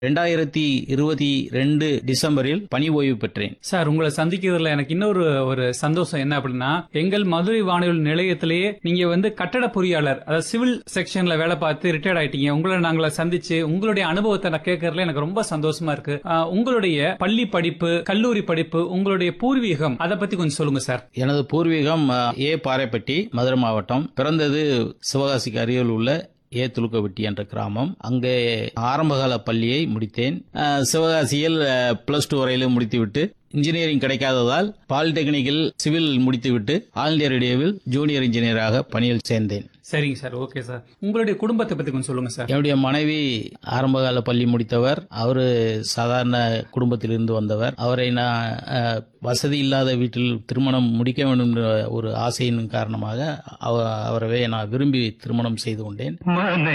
ரெண்டாயிரத்தி இருபத்தி ரெண்டு டிசம்பரில் பணி ஓய்வு பெற்றேன் சார் உங்களை சந்திக்கிறதுல எனக்கு இன்னொரு ஒரு சந்தோஷம் என்ன அப்படின்னா எங்கள் மதுரை வானொலி நிலையத்திலேயே நீங்க வந்து கட்டட பொறியாளர் அதாவது சிவில் செக்ஷன்ல வேலை பார்த்து ரிட்டையர்ட் ஆயிட்டீங்க உங்களை நாங்கள சந்திச்சு உங்களுடைய அனுபவத்தை நான் கேட்கறதுல எனக்கு ரொம்ப சந்தோஷமா இருக்கு ஆஹ், உங்களுடைய பள்ளி படிப்பு கல்லூரி படிப்பு உங்களுடைய பூர்வீகம் அதை பத்தி கொஞ்சம் சொல்லுங்க சார் எனது பூர்வீகம் அ, ஏ பாறைப்பட்டி மதுரை மாவட்டம் பிறந்தது சிவகாசிக்கு அருகில் உள்ள ஏ துலுக்கவெட்டி என்ற கிராமம் அங்கே ஆரம்பகால பள்ளியை முடித்தேன் அ, சிவகாசியில் பிளஸ் டூ வரையிலும் முடித்துவிட்டு இன்ஜினியரிங் கிடைக்காததால் பாலிடெக்னிக்கில் சிவில் முடித்துவிட்டு ஆல் இந்தியா ரேடியோவில் ஜூனியர் இன்ஜினியராக பணியில் சேர்ந்தேன் சரிங்க சார் ஓகே சார் உங்களுடைய குடும்பத்தை பத்தி கொஞ்சம் சொல்லுங்க சார் என்னுடைய மனைவி ஆரம்பகால பள்ளி முடித்தவர் அவரு சாதாரண குடும்பத்திலிருந்து வந்தவர் அவரை நான் அஹ், வசதி இல்லாத வீட்டில் திருமணம் முடிக்க வேண்டும் என்ற ஒரு ஆசையின் காரணமாக அவ- அவரவே நான் விரும்பி திருமணம் செய்து கொண்டேன்